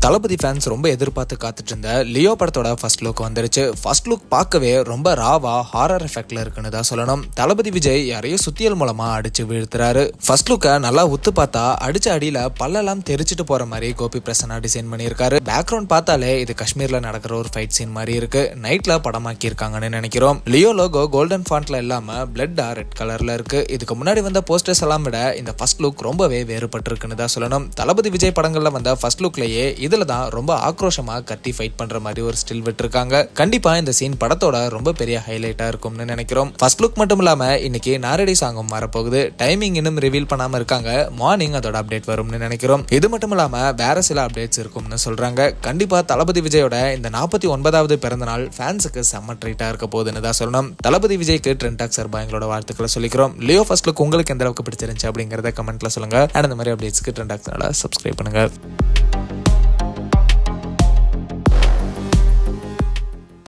தளபதி fans ரொம்ப எதிர்பார்த்து காத்துட்டு இருந்த லியோ படத்தோட ஃபர்ஸ்ட் லுக் வந்துருச்சு ஃபர்ஸ்ட் லுக் பார்க்கவே ரொம்ப ராவா ஹாரர் எஃபெக்ட்ல இருக்குன்னு தான் சொல்லணும் தளபதி விஜய் யாரையும் சுத்தியல் மூலமா அடிச்சு வீழ்த்துறாரு ஃபர்ஸ்ட் லுக்கை நல்லா உத்து பார்த்தா அடிச்ச அடியில பல்லெல்லாம் தெரிச்சிட்டு போற மாதிரி கோபி பிரசன்னா டிசைன் பண்ணியிருக்காரு பேக்ரவுண்ட் பார்த்தாலே இது காஷ்மீர்ல நடக்கிற ஒரு ஃபைட் சீன் மாதிரி இருக்கு நைட்ல படமாக்கி இருக்காங்கன்னு நினைக்கிறோம் லியோ லோகோ கோல்டன் ஃபாண்ட்ல இல்லாம பிளட்டா ரெட் கலர்ல இருக்கு இதுக்கு முன்னாடி வந்த போஸ்டர்ஸ் எல்லாம் விட இந்த ஃபர்ஸ்ட் லுக் ரொம்பவே வேறுபட்டிருக்குன்னு தான் சொல்லணும் தளபதி விஜய் படங்கள்ல வந்த ஃபர்ஸ்ட் லுக்லயே இதுல தான் ரொம்ப ஆக்ரோஷமா கத்தி ஃபைட் பண்ற மாதிரி ஒரு ஸ்டில் விட்டுருக்காங்க கண்டிப்பா இந்த சீன் படத்தோட ரொம்ப பெரிய ஹைலைட்டா இருக்கும்னு நினைக்கிறோம் ஃபர்ஸ்ட் லுக் மட்டும் இல்லாம இன்னைக்கு நாரடி சாங்கும் வரப்போகுது டைமிங் இன்னும் ரிவீல் பண்ணாம இருக்காங்க மார்னிங் அதோட அப்டேட் வரும்னு நினைக்கிறோம் இது மட்டும் இல்லாம வேற சில அப்டேட்ஸ் இருக்கும்னு சொல்றாங்க கண்டிப்பா தளபதி விஜயோட இந்த நாற்பத்தி ஒன்பதாவது பிறந்த நாள் ஃபேன்ஸுக்கு செம்ம ட்ரீட்டா இருக்க போகுதுன்னு தான் சொல்லணும் தளபதி விஜய்க்கு ட்ரெண்ட் டாக் சார்பா எங்களோட வாழ்த்துக்களை சொல்லிக்கிறோம் லியோ ஃபர்ஸ்ட் லுக் உங்களுக்கு எந்த அளவுக்கு பிடிச்சிருந்துச்சு அப்படிங்கறத கமெண்ட்ல சொல்லுங்க அண்ட் இந்த மாதிரி அப்டேட்ஸ்க்கு ட்ரெண்ட் டாக்ஸ்னால சப்ஸ்கிரைப் பண்ணுங்க